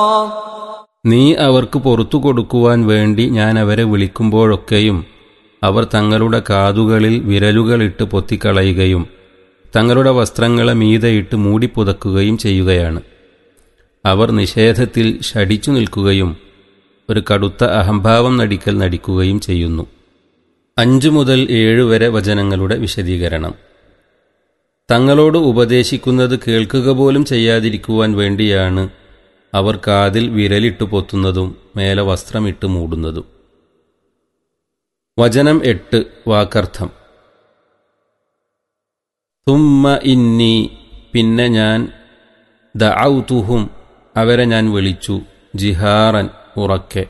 നീ അവർക്ക് പുറത്തു കൊടുക്കുവാൻ വേണ്ടി ഞാൻ അവരെ വിളിക്കുമ്പോഴൊക്കെയും അവർ തങ്ങളുടെ കാതുകളിൽ വിരലുകളിട്ട് പൊത്തിക്കളയുകയും തങ്ങളുടെ വസ്ത്രങ്ങളെ മീതയിട്ട് മൂടിപ്പുതക്കുകയും ചെയ്യുകയാണ് അവർ നിഷേധത്തിൽ ഷടിച്ചു നിൽക്കുകയും ഒരു കടുത്ത അഹംഭാവം നടിക്കൽ നടിക്കുകയും ചെയ്യുന്നു അഞ്ചു മുതൽ ഏഴ് വരെ വചനങ്ങളുടെ വിശദീകരണം തങ്ങളോട് ഉപദേശിക്കുന്നത് കേൾക്കുക പോലും ചെയ്യാതിരിക്കുവാൻ വേണ്ടിയാണ് അവർ കാതിൽ വിരലിട്ട് പൊത്തുന്നതും മേലെ വസ്ത്രമിട്ട് മൂടുന്നതും വചനം എട്ട് വാക്കർത്ഥം തുമ്മ ഇന്നി പിന്നെ ഞാൻ ദഔതുഹും അവരെ ഞാൻ വിളിച്ചു ജിഹാറൻ ഉറക്കെ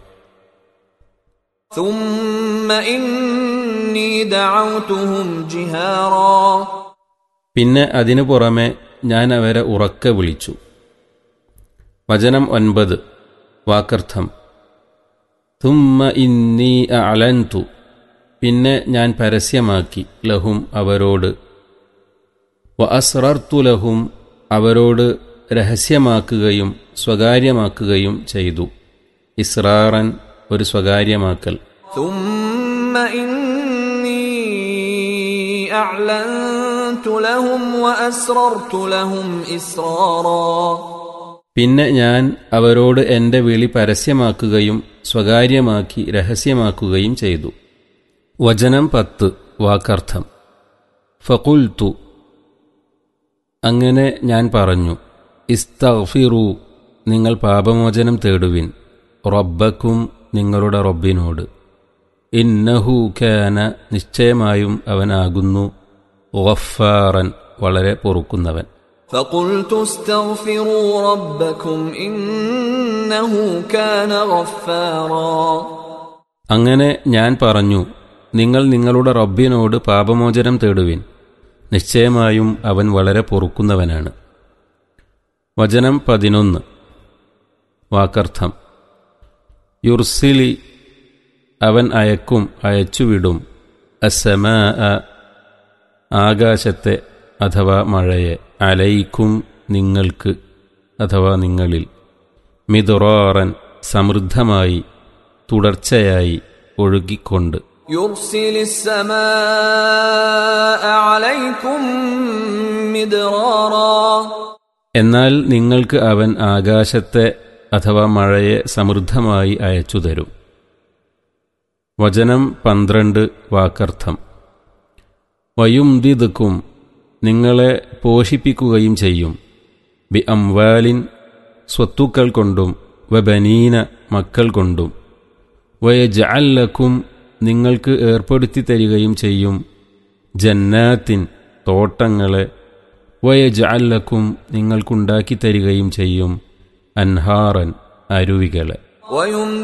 ثم إني دعوتهم جهارا പിന്നെ അതിനു പുറമെ ഞാൻ അവരെ ഉറക്കെ വിളിച്ചു വചനം ഒൻപത് വാക്കർത്ഥം തുമ്മ ഇന്നി അലൻതു പിന്നെ ഞാൻ പരസ്യമാക്കി ലഹും അവരോട് വ അസ്രർത്തു ലഹും അവരോട് രഹസ്യമാക്കുകയും സ്വകാര്യമാക്കുകയും ചെയ്തു ഇസ്രാറൻ ഒരു സ്വകാര്യമാക്കൽ ثم إني أعلنت لهم وأسررت لهم إسرارا പിന്നെ ഞാൻ അവരോട് എൻ്റെ വിളി പരസ്യമാക്കുകയും സ്വകാര്യമാക്കി രഹസ്യമാക്കുകയും ചെയ്തു വചനം പത്ത് വാക്കർത്ഥം ഫകുൽത്തു അങ്ങനെ ഞാൻ പറഞ്ഞു ഇസ്തഫിറു നിങ്ങൾ പാപമോചനം തേടുവിൻ റബ്ബക്കും നിങ്ങളുടെ റബ്ബിനോട് ഇന്നഹു ഖാന നിശ്ചയമായും അവനാകുന്നു ഗഫാറൻ വളരെ പൊറുക്കുന്നവൻ فقلت استغفروا ربكم إنه كان غفارا അങ്ങനെ ഞാൻ പറഞ്ഞു നിങ്ങൾ നിങ്ങളുടെ റബ്ബിനോട് പാപമോചനം തേടുവിൻ നിശ്ചയമായും അവൻ വളരെ പൊറുക്കുന്നവനാണ് വചനം പതിനൊന്ന് വാക്കർത്ഥം യുർസിലി അവൻ അയക്കും അയച്ചുവിടും അസമ ആകാശത്തെ അഥവാ മഴയെ അലയിക്കും നിങ്ങൾക്ക് അഥവാ നിങ്ങളിൽ മിതുറാറൻ സമൃദ്ധമായി തുടർച്ചയായി ഒഴുകിക്കൊണ്ട് يرسل السماء عليكم مدرارا എന്നാൽ നിങ്ങൾക്ക് അവൻ ആകാശത്തെ അഥവാ മഴയെ സമൃദ്ധമായി അയച്ചു തരും വചനം പന്ത്രണ്ട് വാക്കർത്ഥം വയുംദിതുക്കും നിങ്ങളെ പോഷിപ്പിക്കുകയും ചെയ്യും ബി അംവാലിൻ സ്വത്തുക്കൾ കൊണ്ടും വബനീന മക്കൾ കൊണ്ടും വയജഅല്ലക്കും നിങ്ങൾക്ക് ഏർപ്പെടുത്തി തരികയും ചെയ്യും ജന്നാത്തിൻ തോട്ടങ്ങളെ വയജഅല്ലക്കും നിങ്ങൾക്കുണ്ടാക്കി തരികയും ചെയ്യും അൻഹാറൻ അരുവികളെ ويمددكم